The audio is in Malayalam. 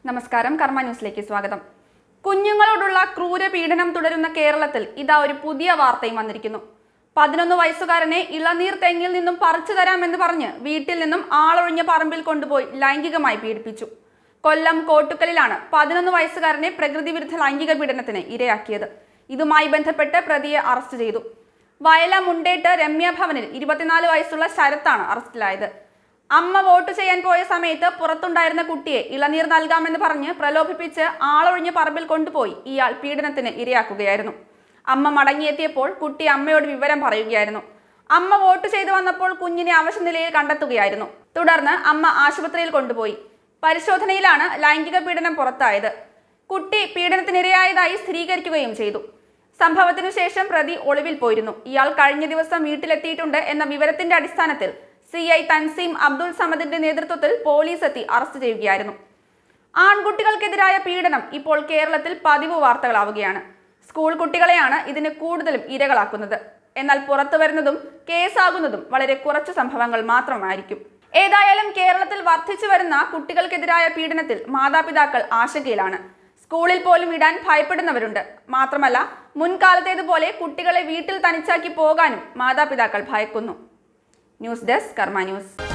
നമസ്കാരം കർമ്മ ന്യൂസിലേക്ക് സ്വാഗതം കുഞ്ഞുങ്ങളോടുള്ള ക്രൂര പീഡനം തുടരുന്ന കേരളത്തിൽ ഇതാ ഒരു പുതിയ വാർത്തയും വന്നിരിക്കുന്നു പതിനൊന്ന് വയസ്സുകാരനെ ഇളനീർ തെങ്ങിൽ നിന്നും പറിച്ചു തരാമെന്ന് പറഞ്ഞ് വീട്ടിൽ നിന്നും ആളൊഴിഞ്ഞ പറമ്പിൽ കൊണ്ടുപോയി ലൈംഗികമായി പീഡിപ്പിച്ചു കൊല്ലം കോട്ടുക്കലിലാണ് പതിനൊന്ന് വയസ്സുകാരനെ പ്രകൃതി വിരുദ്ധ ലൈംഗിക പീഡനത്തിന് ഇരയാക്കിയത് ഇതുമായി ബന്ധപ്പെട്ട് പ്രതിയെ അറസ്റ്റ് ചെയ്തു വയല മുണ്ടേട്ട് രമ്യ ഭവനിൽ ഇരുപത്തിനാല് വയസ്സുള്ള ശരത്താണ് അറസ്റ്റിലായത് അമ്മ വോട്ട് ചെയ്യാൻ പോയ സമയത്ത് പുറത്തുണ്ടായിരുന്ന കുട്ടിയെ ഇളനീർ നൽകാമെന്ന് പറഞ്ഞ് പ്രലോഭിപ്പിച്ച് ആളൊഴിഞ്ഞ പറമ്പിൽ കൊണ്ടുപോയി ഇയാൾ പീഡനത്തിന് ഇരയാക്കുകയായിരുന്നു അമ്മ മടങ്ങിയെത്തിയപ്പോൾ കുട്ടി അമ്മയോട് വിവരം പറയുകയായിരുന്നു അമ്മ വോട്ട് ചെയ്തു വന്നപ്പോൾ കുഞ്ഞിനെ അവശനിലയിൽ കണ്ടെത്തുകയായിരുന്നു തുടർന്ന് അമ്മ ആശുപത്രിയിൽ കൊണ്ടുപോയി പരിശോധനയിലാണ് ലൈംഗിക പീഡനം പുറത്തായത് കുട്ടി പീഡനത്തിനിരയായതായി സ്ഥിരീകരിക്കുകയും ചെയ്തു സംഭവത്തിനു ശേഷം പ്രതി ഒളിവിൽ പോയിരുന്നു ഇയാൾ കഴിഞ്ഞ ദിവസം വീട്ടിലെത്തിയിട്ടുണ്ട് എന്ന വിവരത്തിന്റെ അടിസ്ഥാനത്തിൽ സി ഐ തൻസീം അബ്ദുൾ സമദിന്റെ നേതൃത്വത്തിൽ പോലീസ് എത്തി അറസ്റ്റ് ചെയ്യുകയായിരുന്നു ആൺകുട്ടികൾക്കെതിരായ പീഡനം ഇപ്പോൾ കേരളത്തിൽ പതിവ് വാർത്തകളാവുകയാണ് സ്കൂൾ കുട്ടികളെയാണ് ഇതിന് കൂടുതലും ഇരകളാക്കുന്നത് എന്നാൽ പുറത്തു വരുന്നതും കേസാകുന്നതും വളരെ കുറച്ച് സംഭവങ്ങൾ മാത്രമായിരിക്കും ഏതായാലും കേരളത്തിൽ വർദ്ധിച്ചു വരുന്ന കുട്ടികൾക്കെതിരായ പീഡനത്തിൽ മാതാപിതാക്കൾ ആശങ്കയിലാണ് സ്കൂളിൽ പോലും ഇടാൻ ഭയപ്പെടുന്നവരുണ്ട് മാത്രമല്ല മുൻകാലത്തേതുപോലെ കുട്ടികളെ വീട്ടിൽ തനിച്ചാക്കി പോകാനും മാതാപിതാക്കൾ ഭയക്കുന്നു ന്യൂസ് ഡെസ്ക് കർമ്മ ന്യൂസ്